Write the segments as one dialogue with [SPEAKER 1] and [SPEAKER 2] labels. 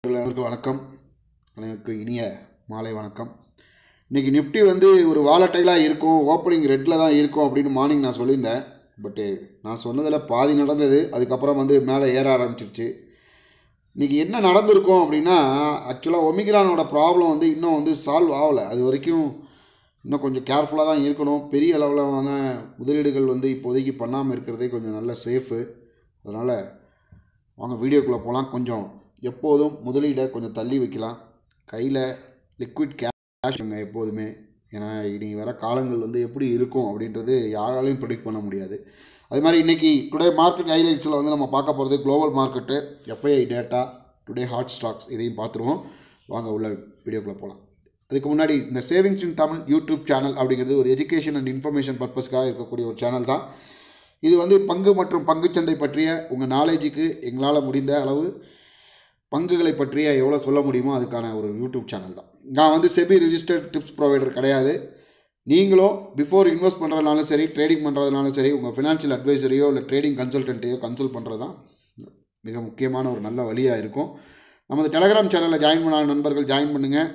[SPEAKER 1] அனைவருக்கும் வணக்கம் அனைவருக்கும் இனிய மாலை வணக்கம் இன்றைக்கி நிஃப்டி வந்து ஒரு வாலட்டைலாக இருக்கும் ஓப்பனிங் ரெட்டில் தான் இருக்கும் அப்படின்னு மார்னிங் நான் சொல்லியிருந்தேன் பட்டு நான் சொன்னதில் பாதி நடந்தது அதுக்கப்புறம் வந்து மேலே ஏற ஆரம்பிச்சிருச்சு இன்றைக்கி என்ன நடந்திருக்கும் அப்படின்னா ஆக்சுவலாக ஒமிக்ரானோட ப்ராப்ளம் வந்து இன்னும் வந்து சால்வ் ஆகலை அது வரைக்கும் இன்னும் கொஞ்சம் கேர்ஃபுல்லாக தான் இருக்கணும் பெரிய அளவிலான முதலீடுகள் வந்து இப்போதைக்கு பண்ணாமல் இருக்கிறதே கொஞ்சம் நல்ல சேஃபு அதனால் வாங்க வீடியோக்குள்ளே போகலாம் கொஞ்சம் எப்போதும் முதலீடை கொஞ்சம் தள்ளி வைக்கலாம் கையில் லிக்விட் கேஷுங்க எப்போதுமே ஏன்னா இனி வர காலங்கள் வந்து எப்படி இருக்கும் அப்படின்றது யாராலையும் ப்ரிடிக்ட் பண்ண முடியாது அது மாதிரி இன்றைக்கி டுடே மார்க்கெட் ஹைலைட்ஸில் வந்து நம்ம பார்க்க போகிறது global market FII data today hot stocks இதையும் பார்த்துருவோம் வாங்க உள்ள வீடியோக்குள்ளே போகலாம் அதுக்கு முன்னாடி இந்த savings in Tamil YouTube channel அப்படிங்கிறது ஒரு எஜுகேஷன் அண்ட் இன்ஃபர்மேஷன் பர்பஸ்க்காக இருக்கக்கூடிய ஒரு சேனல் தான் இது வந்து பங்கு மற்றும் பங்குச்சந்தை பற்றிய உங்கள் நாலேஜுக்கு எங்களால் முடிந்த அளவு பங்குகளை பற்றிய எவ்வளோ சொல்ல முடியுமோ அதுக்கான ஒரு யூடியூப் சேனல் தான் நான் வந்து செபி ரிஜிஸ்டர்ட் டிப்ஸ் ப்ரொவைடர் கிடையாது நீங்களும் பிஃபோர் இன்வெஸ்ட் பண்ணுறதுனாலும் சரி ட்ரேடிங் பண்ணுறதுனாலும் சரி உங்கள் ஃபினான்ஷியல் அட்வைசரையோ இல்லை ட்ரேடிங் கன்சல்டன்ட்டையோ கன்சல்ட் பண்ணுறது தான் மிக முக்கியமான ஒரு நல்ல வழியாக இருக்கும் நமது டெலகிராம் சேனலில் ஜாயின் பண்ண நண்பர்கள் ஜாயின் பண்ணுங்கள்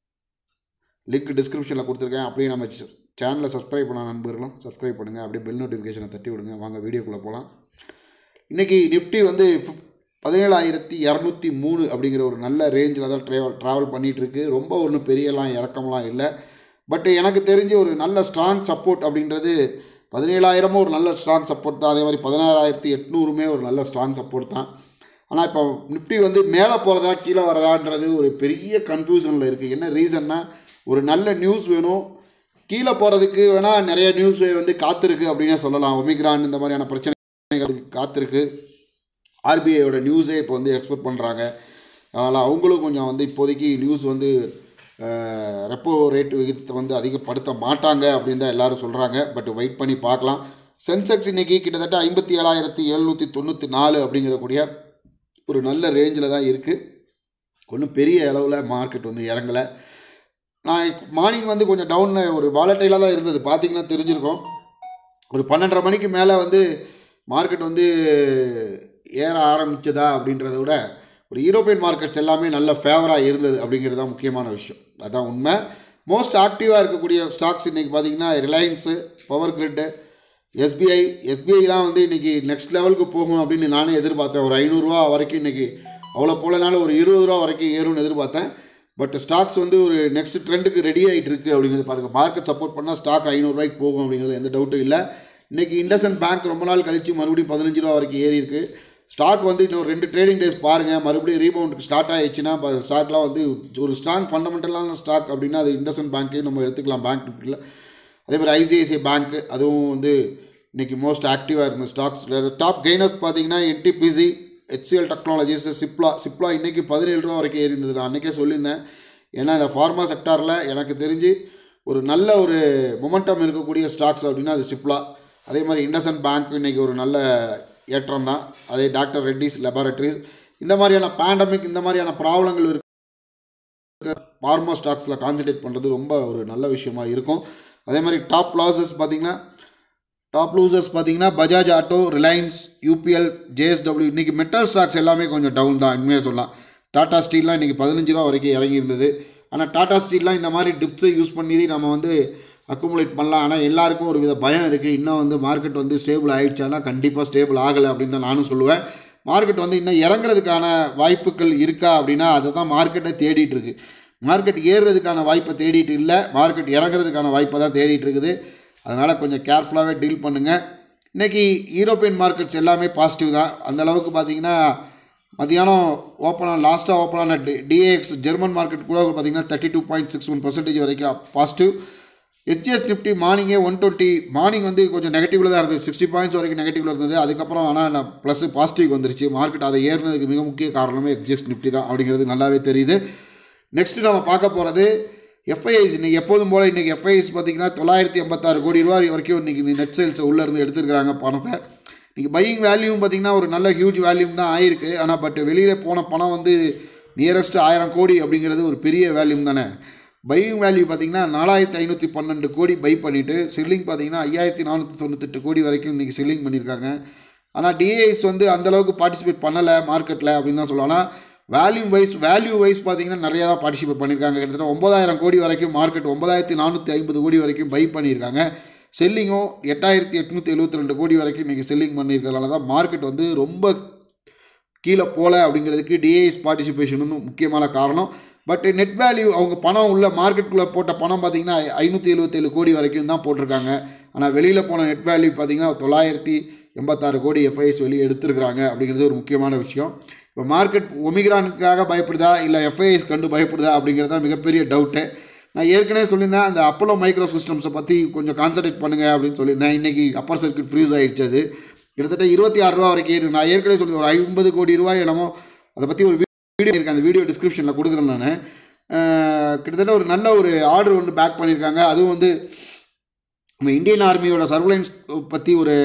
[SPEAKER 1] லிங்க் டிஸ்கிரிப்ஷனில் கொடுத்துருக்கேன் அப்படியே நம்ம சேனலை சப்ஸ்கிரைப் பண்ண நண்பர்களும் சப்ஸ்கிரைப் பண்ணுங்கள் அப்படியே பெல் நோட்டிஃபிகேஷனை தட்டி விடுங்க வாங்க வீடியோக்குள்ளே போகலாம் இன்றைக்கி நிஃப்டி வந்து பதினேழாயிரத்தி இரநூத்தி மூணு அப்படிங்கிற ஒரு நல்ல ரேஞ்சில் தான் ட்ராவல் ட்ராவல் பண்ணிகிட்ருக்கு ரொம்ப ஒன்றும் பெரியலாம் இறக்கம்லாம் இல்லை பட் எனக்கு தெரிஞ்சு ஒரு நல்ல ஸ்ட்ராங் சப்போர்ட் அப்படின்றது பதினேழாயிரமும் ஒரு நல்ல ஸ்ட்ராங் சப்போர்ட் தான் அதே மாதிரி பதினாறாயிரத்தி எட்நூறுமே ஒரு நல்ல ஸ்ட்ராங் சப்போர்ட் தான் ஆனால் இப்போ நிஃப்டி வந்து மேலே போகிறதா கீழே வரதான்றது ஒரு பெரிய கன்ஃபியூஷனில் இருக்குது என்ன ரீசன்னா ஒரு நல்ல நியூஸ் வேணும் கீழே போகிறதுக்கு வேணால் நிறைய நியூஸ் வந்து காத்திருக்கு அப்படின்னே சொல்லலாம் ஒமிக்ரான் இந்த மாதிரியான பிரச்சனைகளுக்கு காத்திருக்கு ஆர்பிஐயோட நியூஸே இப்போ வந்து எக்ஸ்பெக்ட் பண்ணுறாங்க அதனால் அவங்களும் கொஞ்சம் வந்து இப்போதைக்கு நியூஸ் வந்து ரெப்போ ரேட் விகிதத்தை வந்து அதிகப்படுத்த மாட்டாங்க அப்படின்னு தான் எல்லோரும் சொல்கிறாங்க பட் வெயிட் பண்ணி பார்க்கலாம் சென்செக்ஸ் இன்றைக்கி கிட்டத்தட்ட ஐம்பத்தி ஏழாயிரத்தி எழுநூற்றி தொண்ணூற்றி நாலு அப்படிங்கிறக்கூடிய ஒரு நல்ல ரேஞ்சில் தான் இருக்குது ஒன்றும் பெரிய அளவில் மார்க்கெட் வந்து இறங்கலை நான் மார்னிங் வந்து கொஞ்சம் டவுன் ஒரு வாலட்டைலாக தான் இருந்தது பார்த்தீங்கன்னா தெரிஞ்சிருக்கோம் ஒரு பன்னெண்டரை மணிக்கு மேலே வந்து மார்க்கெட் வந்து ஏற ஆரம்பித்ததா அப்படின்றத விட ஒரு யூரோப்பியன் மார்க்கெட்ஸ் எல்லாமே நல்ல ஃபேவராக இருந்தது அப்படிங்கிறது தான் முக்கியமான விஷயம் அதான் உண்மை மோஸ்ட் ஆக்டிவாக இருக்கக்கூடிய ஸ்டாக்ஸ் இன்றைக்கி பார்த்தீங்கன்னா ரிலையன்ஸு பவர் கிரிட்டு எஸ்பிஐ எஸ்பிஐலாம் வந்து இன்றைக்கி நெக்ஸ்ட் லெவலுக்கு போகும் அப்படின்னு நானே எதிர்பார்த்தேன் ஒரு ஐநூறுரூவா வரைக்கும் இன்றைக்கி அவ்வளோ போலனாலும் ஒரு இருபது ரூபா வரைக்கும் ஏறும்னு எதிர்பார்த்தேன் பட் ஸ்டாக்ஸ் வந்து ஒரு நெக்ஸ்ட் ட்ரெண்டுக்கு ரெடி ஆகிட்டு இருக்குது அப்படிங்கிறது பாருங்கள் மார்க்கெட் சப்போர்ட் பண்ணால் ஸ்டாக் ஐநூறுரூவாய்க்கு போகும் அப்படிங்கிறது எந்த டவுட்டும் இல்லை இன்றைக்கி இண்டஸ்இண்ட் பேங்க் ரொம்ப நாள் கழித்து மறுபடியும் பதினஞ்சு ரூபா வரைக்கும் ஏறி இருக்குது ஸ்டாக் வந்து இன்னும் ரெண்டு ட்ரேடிங் டேஸ் பாருங்கள் மறுபடியும் ரீபவுண்டுக்கு ஸ்டார்ட் ஆகிடுச்சுன்னா இப்போ ஸ்டாக்லாம் வந்து ஒரு ஸ்ட்ராங் ஃபண்டமெண்டலான ஸ்டாக் அப்படின்னா அது இண்டஸ்இண்ட் பேங்க்கு நம்ம எடுத்துக்கலாம் பேங்க் நிஃப்டியில் அதே மாதிரி ஐசிஐசிஐ பேங்க்கு அதுவும் வந்து இன்றைக்கி மோஸ்ட் ஆக்டிவாக இருந்த ஸ்டாக்ஸ் டாப் கெய்னர்ஸ் பார்த்தீங்கன்னா NTPC HCL technologies Cipla Cipla இன்றைக்கி பதினேழு ரூபா வரைக்கும் ஏறி இருந்தது நான் அன்றைக்கே சொல்லியிருந்தேன் ஏன்னா இந்த ஃபார்மா செக்டாரில் எனக்கு தெரிஞ்சு ஒரு நல்ல ஒரு மொமெண்டம் இருக்கக்கூடிய ஸ்டாக்ஸ் அப்படின்னா அது சிப்லா அதே மாதிரி இண்டஸ்இண்ட் பேங்க் இன்றைக்கி ஒரு நல்ல ஏற்றம் தான் அதே டாக்டர் ரெட்டிஸ் லெபார்டரிஸ் இந்த மாதிரியான பேண்டமிக் இந்த மாதிரியான ப்ராப்ளங்கள் இருக்க ஃபார்மா ஸ்டாக்ஸில் கான்சன்ட்ரேட் பண்ணுறது ரொம்ப ஒரு நல்ல விஷயமா இருக்கும் அதே மாதிரி டாப் லாசஸ் பார்த்திங்கன்னா டாப் லூசர்ஸ் பார்த்தீங்கன்னா Bajaj auto Reliance UPL JSW இன்றைக்கி மெட்டல் ஸ்டாக்ஸ் எல்லாமே கொஞ்சம் டவுன் தான் உண்மையாக சொல்லலாம் டாடா ஸ்டீல்லாம் இன்றைக்கி பதினஞ்சு ரூபா வரைக்கும் இறங்கி இருந்தது ஆனால் டாடா ஸ்டீல்லாம் இந்த மாதிரி டிப்ஸை யூஸ் பண்ணி நம்ம வந்து அக்குமுலேட் பண்ணலாம் ஆனால் எல்லாருக்கும் ஒரு வித பயம் இருக்குது இன்னும் வந்து மார்க்கெட் வந்து ஸ்டேபிள் ஆகிடுச்சானா கண்டிப்பாக ஸ்டேபிள் ஆகலை அப்படின்னு தான் நானும் சொல்லுவேன் மார்க்கெட் வந்து இன்னும் இறங்குறதுக்கான வாய்ப்புகள் இருக்கா அப்படின்னா அதை தான் மார்க்கெட்டை தேடிட்டு இருக்கு மார்க்கெட் ஏறுறதுக்கான வாய்ப்பை தேடிட்டு இல்லை மார்க்கெட் இறங்குறதுக்கான வாய்ப்பை தான் தேடிட்டு இருக்குது அதனால் கொஞ்சம் கேர்ஃபுல்லாகவே டீல் பண்ணுங்கள் இன்றைக்கி யூரோப்பியன் மார்க்கெட்ஸ் எல்லாமே பாசிட்டிவ் தான் அந்த அளவுக்கு பார்த்தீங்கன்னா மதியானம் ஓப்பனாக லாஸ்ட்டாக ஓப்பனான டி டிஏஎக்ஸ் ஜெர்மன் மார்க்கெட் கூட பார்த்தீங்கன்னா thirty two point six one percentage வரைக்கும் பாசிட்டிவ் எஸ்ஜிஎஸ் நிஃப்டி மார்னிங்கே ஒன் டுவெண்ட்டி மார்னிங் வந்து கொஞ்சம் நெகட்டிவில் தான் இருந்தது சிக்ஸ்டி பாயிண்ட்ஸ் வரைக்கும் நெகட்டிவில் இருந்தது அதுக்கப்புறம் ஆனால் நான் ப்ளஸ் பாசிட்டிவ் வந்துருச்சு மார்க்கெட் அதை ஏறினதுக்கு மிக முக்கிய காரணமே எஸ்ஜிஎஸ் நிஃப்டி தான் அப்படிங்கிறது நல்லாவே தெரியுது நெக்ஸ்ட்டு நம்ம பார்க்க போகிறது எஃப்ஐஐஸ் இன்றைக்கி எப்போதும் போல் இன்றைக்கி எஃப்ஐஐஸ் பார்த்திங்கன்னா தொள்ளாயிரத்தி எண்பத்தாறு கோடி ரூபா வரைக்கும் இன்றைக்கி நெட் சேல்ஸை உள்ளேருந்து எடுத்துருக்காங்க பணத்தை இன்றைக்கி பையிங் வேல்யூம் பார்த்திங்கன்னா ஒரு நல்ல ஹியூஜ் வேல்யூம் தான் ஆயிருக்கு ஆனால் பட் வெளியில் போன பணம் வந்து நியரஸ்ட் ஆயிரம் கோடி அப்படிங்கிறது ஒரு பெரிய வேல்யூம் தானே பையிங் வேல்யூ பார்த்திங்கன்னா நாலாயிரத்தி ஐநூற்றி பன்னெண்டு கோடி பை பண்ணிவிட்டு செல்லிங் பார்த்திங்கன்னா ஐயாயிரத்தி நானூற்றி தொண்ணூத்தெட்டு கோடி வரைக்கும் இன்றைக்கி செல்லிங் பண்ணியிருக்காங்க ஆனால் டிஏஎஸ் வந்து அந்தளவுக்கு பார்ட்டிசிபேட் பண்ணலை மார்க்கெட்டில் அப்படின்னு தான் சொல்லலாம் ஆனால் வேல்யூ வைஸ் வேல்யூ வைஸ் பார்த்தீங்கன்னா நிறையா தான் பார்ட்டிசிபேட் பண்ணியிருக்காங்க கிட்டத்தட்ட ஒன்பதாயிரம் கோடி வரைக்கும் மார்க்கெட் ஒன்பதாயிரத்தி நானூற்றி ஐம்பது கோடி வரைக்கும் பை பண்ணியிருக்காங்க செல்லிங்கும் எட்டாயிரத்தி எட்நூற்றி எழுபத்தி ரெண்டு கோடி வரைக்கும் இன்றைக்கி செல்லிங் பண்ணியிருக்கிறதுனால தான் மார்க்கெட் வந்து ரொம்ப கீழே போகல அப்படிங்கிறதுக்கு டிஏஎஸ் பார்ட்டிசிபேஷன் வந்து முக்கியமான காரணம் பட் நெட் வேல்யூ அவங்க பணம் உள்ள மார்க்கெட்டுக்குள்ளே போட்ட பணம் பார்த்தீங்கன்னா ஐநூற்றி எழுபத்தேழு கோடி வரைக்கும் தான் போட்டிருக்காங்க ஆனால் வெளியில் போன நெட் வேல்யூ பார்த்தீங்கன்னா தொள்ளாயிரத்தி எண்பத்தாறு கோடி எஃப்ஐஎஸ் வெளியே எடுத்திருக்கிறாங்க அப்படிங்கிறது ஒரு முக்கியமான விஷயம் இப்போ மார்க்கெட் ஒமிக்ரானுக்காக பயப்படுதா இல்லை எஃப்ஐஎஸ் கண்டு பயப்படுதா அப்படிங்கிறது தான் மிகப்பெரிய டவுட்டு நான் ஏற்கனவே சொல்லியிருந்தேன் அந்த அப்போலோ மைக்ரோ சிஸ்டம்ஸை பற்றி கொஞ்சம் கான்சன்ட்ரேட் பண்ணுங்கள் அப்படின்னு சொல்லியிருந்தேன் இன்றைக்கி அப்பர் சர்க்கியூட் ஃப்ரீஸ் ஆகிடுச்சு அது கிட்டத்தட்ட இருபத்தி ஆறு ரூபா வரைக்கும் ஏறுது நான் ஏற்கனவே சொல்லி ஒரு ஐம்பது கோடி ரூபாய் என்னமோ அதை பற்றி ஒரு வீடியோ இருக்கேன் அந்த வீடியோ டிஸ்கிரிப்ஷனில் கொடுக்குறேன் நான் கிட்டத்தட்ட ஒரு நல்ல ஒரு ஆர்டர் ஒன்று பேக் பண்ணியிருக்காங்க அதுவும் வந்து நம்ம இந்தியன் ஆர்மியோட சர்வலைன்ஸ் பற்றி ஒரு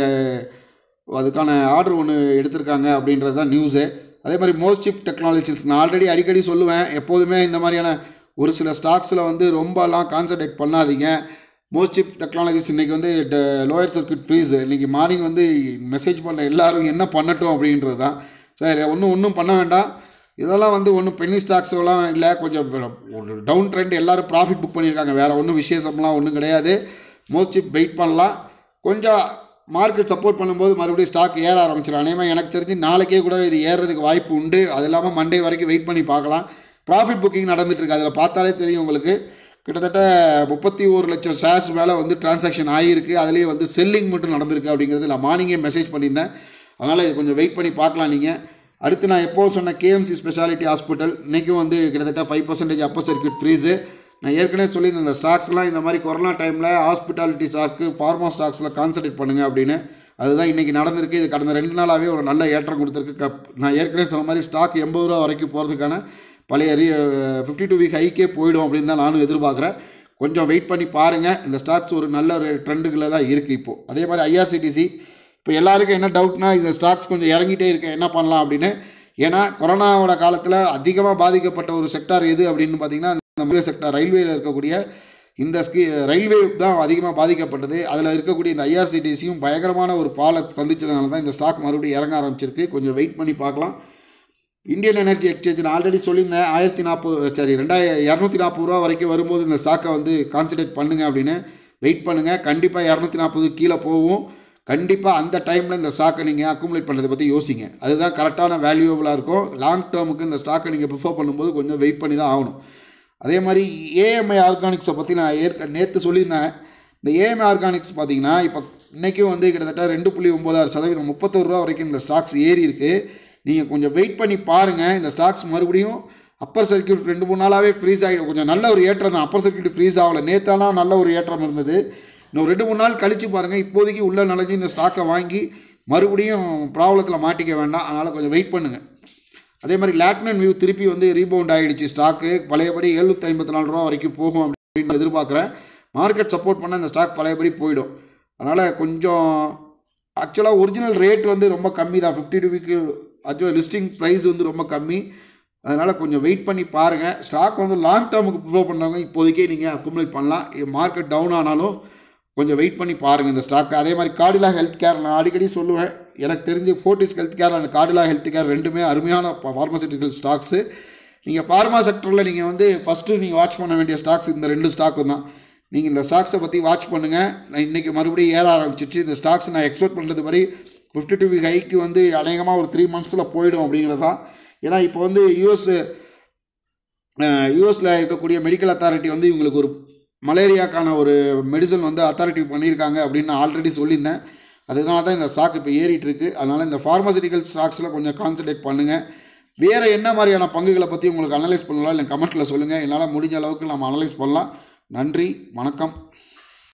[SPEAKER 1] அதுக்கான ஆர்டர் ஒன்று எடுத்திருக்காங்க அப்படின்றது தான் நியூஸு அதே மாதிரி மோஸ்ட் சிப் டெக்னாலஜிஸ் நான் ஆல்ரெடி அடிக்கடி சொல்லுவேன் எப்போதுமே இந்த மாதிரியான ஒரு சில ஸ்டாக்ஸில் வந்து ரொம்பலாம் கான்சன்ட்ரேட் பண்ணாதீங்க மோஸ்ட் சிப் டெக்னாலஜிஸ் இன்றைக்கி வந்து லோயர் சர்க்கியூட் ஃப்ரீஸ் இன்றைக்கி மார்னிங் வந்து மெசேஜ் பண்ண எல்லாரும் என்ன பண்ணட்டும் அப்படின்றது தான் சரி ஒன்றும் ஒன்றும் பண்ண வேண்டாம் இதெல்லாம் வந்து ஒன்றும் பென்னி ஸ்டாக்ஸ்லாம் இல்லை கொஞ்சம் ஒரு டவுன் ட்ரெண்ட் எல்லோரும் ப்ராஃபிட் புக் பண்ணியிருக்காங்க வேறு ஒன்றும் விசேஷம்லாம் ஒன்றும் கிடையாது மோஸ்ட் சிப் வெயிட் பண்ணலாம் கொஞ்சம் மார்க்கெட் சப்போர்ட் பண்ணும்போது மறுபடியும் ஸ்டாக் ஏற ஆரம்பிச்சிடும் அநேகமாக எனக்கு தெரிஞ்சு நாளைக்கே கூட இது ஏறுறதுக்கு வாய்ப்பு உண்டு அது இல்லாமல் மண்டே வரைக்கும் வெயிட் பண்ணி பார்க்கலாம் ப்ராஃபிட் புக்கிங் நடந்துட்டுருக்கு அதில் பார்த்தாலே தெரியும் உங்களுக்கு கிட்டத்தட்ட முப்பத்தி ஒரு லட்சம் ஷேர்ஸ் மேலே வந்து டிரான்சாக்ஷன் ஆகியிருக்கு அதுலேயே வந்து செல்லிங் மட்டும் நடந்திருக்கு அப்படிங்கிறது நான் மார்னிங்கே மெசேஜ் பண்ணியிருந்தேன் அதனால் இது கொஞ்சம் வெயிட் பண்ணி பார்க்கலாம் நீங்கள் அடுத்து நான் எப்போது சொன்ன கேஎம்சி ஸ்பெஷாலிட்டி ஹாஸ்பிட்டல் இன்றைக்கும் வந்து கிட்டத்தட்ட ஃபைவ் பர்சன்டேஜ் அப்போ சர்க்கியூட் ஃப்ரீஸு நான் ஏற்கனவே சொல்லியிருந்தேன் இந்த ஸ்டாக்ஸ்லாம் இந்த மாதிரி கொரோனா டைமில் ஹாஸ்பிட்டாலிட்டி ஸ்டாக்கு ஃபார்மா ஸ்டாக்ஸில் கான்சன்ட்ரேட் பண்ணுங்கள் அப்படின்னு அதுதான் இன்றைக்கி நடந்திருக்கு இது கடந்த ரெண்டு நாளாகவே ஒரு நல்ல ஏற்றம் கொடுத்துருக்கு கப் நான் ஏற்கனவே சொன்ன மாதிரி ஸ்டாக் எண்பது ரூபா வரைக்கும் போகிறதுக்கான பழைய ரீ ஃபிஃப்டி டூ வீக் ஹைக்கே போயிடும் அப்படின்னு தான் நானும் எதிர்பார்க்குறேன் கொஞ்சம் வெயிட் பண்ணி பாருங்கள் இந்த ஸ்டாக்ஸ் ஒரு நல்ல ஒரு ட்ரெண்டுகளில் தான் இருக்குது இப்போது அதே மாதிரி ஐஆர்சிடிசி இப்போ எல்லாருக்கும் என்ன டவுட்னா இந்த ஸ்டாக்ஸ் கொஞ்சம் இறங்கிட்டே இருக்கு என்ன பண்ணலாம் அப்படின்னு ஏன்னா கொரோனாவோட காலத்தில் அதிகமாக பாதிக்கப்பட்ட ஒரு செக்டார் எது அப்படின்னு பார்த்தீங்கன்னா இந்த செக்டார் ரயில்வேயில் இருக்கக்கூடிய இந்த ஸ்கீ ரயில்வே தான் அதிகமாக பாதிக்கப்பட்டது அதில் இருக்கக்கூடிய இந்த ஐஆர்சிடிசியும் பயங்கரமான ஒரு ஃபாலை சந்திச்சதுனால தான் இந்த ஸ்டாக் மறுபடியும் இறங்க ஆரம்பிச்சிருக்கு கொஞ்சம் வெயிட் பண்ணி பார்க்கலாம் இந்தியன் எனர்ஜி எக்ஸ்சேஞ்ச் நான் ஆல்ரெடி சொல்லியிருந்தேன் ஆயிரத்தி நாற்பது சரி ரெண்டாயிரம் இரநூத்தி நாற்பது ரூபா வரைக்கும் வரும்போது இந்த ஸ்டாக்கை வந்து கான்சன்ட்ரேட் பண்ணுங்கள் அப்படின்னு வெயிட் பண்ணுங்கள் கண்டிப்பாக இரநூத்தி நாற்பது கீழே போகும் கண்டிப்பாக அந்த டைமில் இந்த ஸ்டாக்கை நீங்கள் அக்குமுலேட் பண்ணுறதை பற்றி யோசிங்க அதுதான் கரெக்டான வேல்யூபிளாக இருக்கும் லாங் டேர்முக்கு இந்த ஸ்டாக்கை நீங்கள் ப்ரிஃபர் பண்ணும்போது கொஞ்சம் வெயிட் பண்ணி தான் ஆகணும் அதே மாதிரி ஏஎம்ஐ ஆர்கானிக்ஸை பற்றி நான் ஏற்க நேற்று சொல்லியிருந்தேன் இந்த ஏஎம்ஐ ஆர்கானிக்ஸ் பார்த்தீங்கன்னா இப்போ இன்றைக்கும் வந்து கிட்டத்தட்ட ரெண்டு புள்ளி ஒம்பதாறு சதவீதம் முப்பத்தொரு ரூபா வரைக்கும் இந்த ஸ்டாக்ஸ் ஏறி இருக்குது நீங்கள் கொஞ்சம் வெயிட் பண்ணி பாருங்கள் இந்த ஸ்டாக்ஸ் மறுபடியும் அப்பர் சர்க்கியூட் ரெண்டு மூணு நாளாகவே ஃப்ரீஸ் ஆகிடும் கொஞ்சம் நல்ல ஒரு ஏற்றம் தான் அப்பர் சர்க்கியூட் ஃப்ரீஸ் ஆகலை நேத்தாலாம் நல்ல ஒரு ஏற்றம் இருந்தது இன்னும் ரெண்டு மூணு நாள் கழித்து பாருங்கள் இப்போதைக்கு உள்ளே நுழைஞ்சு இந்த ஸ்டாக்கை வாங்கி மறுபடியும் ப்ராப்ளத்தில் மாட்டிக்க வேண்டாம் அதனால் கொஞ்சம் வெயிட் பண்ணுங்கள் அதே மாதிரி லேட்னன் வியூ திருப்பி வந்து ரீபவுண்ட் ஆகிடுச்சு ஸ்டாக்கு பழையபடி எழுநூற்றி ஐம்பத்தி நாலு ரூபா வரைக்கும் போகும் அப்படின்னு எதிர்பார்க்குறேன் மார்க்கெட் சப்போர்ட் பண்ண இந்த ஸ்டாக் பழையபடி போயிடும் அதனால் கொஞ்சம் ஆக்சுவலாக ஒரிஜினல் ரேட் வந்து ரொம்ப கம்மி தான் ஃபிஃப்டி டூ வீக்கு ஆக்சுவலாக லிஸ்டிங் ப்ரைஸ் வந்து ரொம்ப கம்மி அதனால் கொஞ்சம் வெயிட் பண்ணி பாருங்கள் ஸ்டாக் வந்து லாங் டேர்முக்கு ப்ரிஃபர் பண்ணுறவங்க இப்போதைக்கே நீங்கள் அக்குமுலேட் பண்ணலாம் மார்க்கெட் டவுன் ஆனாலும் கொஞ்சம் வெயிட் பண்ணி பாருங்கள் இந்த ஸ்டாக் அதே மாதிரி கார்டிலா ஹெல்த் கேர் நான் அடிக்கடி சொல்லுவேன் எனக்கு தெரிஞ்சு Fortis health care and Cadila health care ரெண்டுமே அருமையான ஃபார்மசிட்டிக்கல் ஸ்டாக்ஸு நீங்கள் ஃபார்மா செக்டரில் நீங்கள் வந்து ஃபஸ்ட்டு நீங்கள் வாட்ச் பண்ண வேண்டிய ஸ்டாக்ஸ் இந்த ரெண்டு ஸ்டாக்கும் தான் நீங்கள் இந்த ஸ்டாக்ஸை பற்றி வாட்ச் பண்ணுங்கள் நான் இன்றைக்கி மறுபடியும் ஏற ஆரம்பிச்சிச்சு இந்த ஸ்டாக்ஸ் நான் எக்ஸ்பெக்ட் பண்ணுறது படி ஃபிஃப்டி டூ வீக் ஹைக்கு வந்து அநேகமாக ஒரு த்ரீ மந்த்ஸில் போயிடும் அப்படிங்கிறது தான் ஏன்னா இப்போ வந்து யூஎஸ் யூஎஸில் இருக்கக்கூடிய மெடிக்கல் அத்தாரிட்டி வந்து இவங்களுக்கு ஒரு மலேரியாக்கான ஒரு மெடிசன் வந்து அத்தாரிட்டி பண்ணியிருக்காங்க அப்படின்னு நான் ஆல்ரெடி சொல்லியிருந்தேன் அதனால தான் இந்த ஸ்டாக் இப்போ ஏறிட்டு இருக்கு அதனால் இந்த ஃபார்மசிட்டிக்கல் ஸ்டாக்ஸில் கொஞ்சம் கான்சன்ட்ரேட் பண்ணுங்கள் வேறு என்ன மாதிரியான பங்குகளை பற்றி உங்களுக்கு அனலைஸ் பண்ணலாம் இல்லை கமெண்ட்டில் சொல்லுங்கள் என்னால் முடிஞ்ச அளவுக்கு நம்ம அனலைஸ் பண்ணலாம் நன்றி வணக்கம்